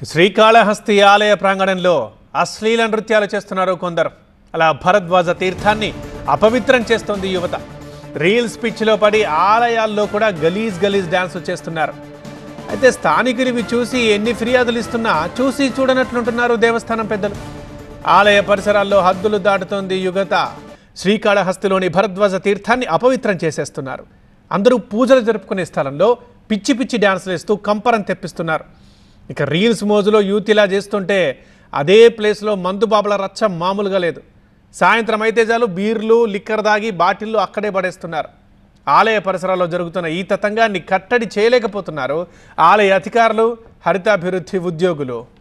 శ్రీకాళహస్తి ఆలయ ప్రాంగణంలో అశ్లీల నృత్యాలు చేస్తున్నారు కొందరు అలా భరద్వాజ తీర్థాన్ని అపవిత్రం చేస్తోంది యువత రీల్స్ పిచ్చిలో పడి ఆలయాల్లో కూడా గలీజ్ గలీజ్ డ్యాన్స్ చేస్తున్నారు అయితే స్థానికులు ఇవి చూసి ఎన్ని ఫిర్యాదులు ఇస్తున్నా చూసి చూడనట్లుంటున్నారు దేవస్థానం పెద్దలు ఆలయ పరిసరాల్లో హద్దులు దాటుతోంది యుగత శ్రీకాళహస్తిలోని భరద్వాజ తీర్థాన్ని అపవిత్రం చేసేస్తున్నారు అందరూ పూజలు జరుపుకునే స్థలంలో పిచ్చి పిచ్చి డ్యాన్సులు వేస్తూ కంపరం తెప్పిస్తున్నారు ఇక రీల్స్ మోజులో యూత్ ఇలా చేస్తుంటే అదే ప్లేస్లో మందు బాబుల రచ్చ మామూలుగా లేదు సాయంత్రం అయితే చాలు బీర్లు లిక్కర్ దాగి బాటిల్లు అక్కడే పడేస్తున్నారు ఆలయ పరిసరాల్లో జరుగుతున్న ఈ తతంగాన్ని కట్టడి చేయలేకపోతున్నారు ఆలయ అధికారులు హరితాభివృద్ధి ఉద్యోగులు